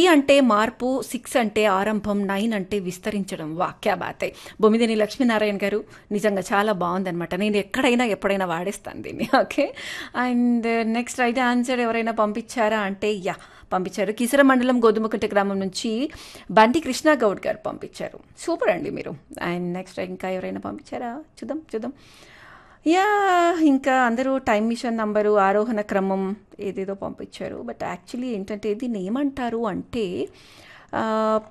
అంటే మార్పు సిక్స్ అంటే ఆరంభం నైన్ అంటే విస్తరించడం వాక్యా బాతే బొమ్మిదిని లక్ష్మీనారాయణ గారు నిజంగా చాలా బాగుందనమాట నేను ఎక్కడైనా ఎప్పుడైనా వాడేస్తాను దీన్ని okay and next right answer ఎవరైనా పంపించారా అంటే యా పంపించారు కిసర మండలం గోధుమకుంట గ్రామం నుంచి బండి కృష్ణ గౌడ్ గారు పంపించారు సూపర్ అండి మీరు అండ్ నెక్స్ట్ ఇంకా ఎవరైనా పంపించారా చూద్దాం చూద్దాం యా ఇంకా అందరూ టైం మిషన్ నంబరు ఆరోహణ క్రమం ఏదేదో పంపించారు బట్ యాక్చువల్లీ ఏంటంటే దీన్ని ఏమంటారు అంటే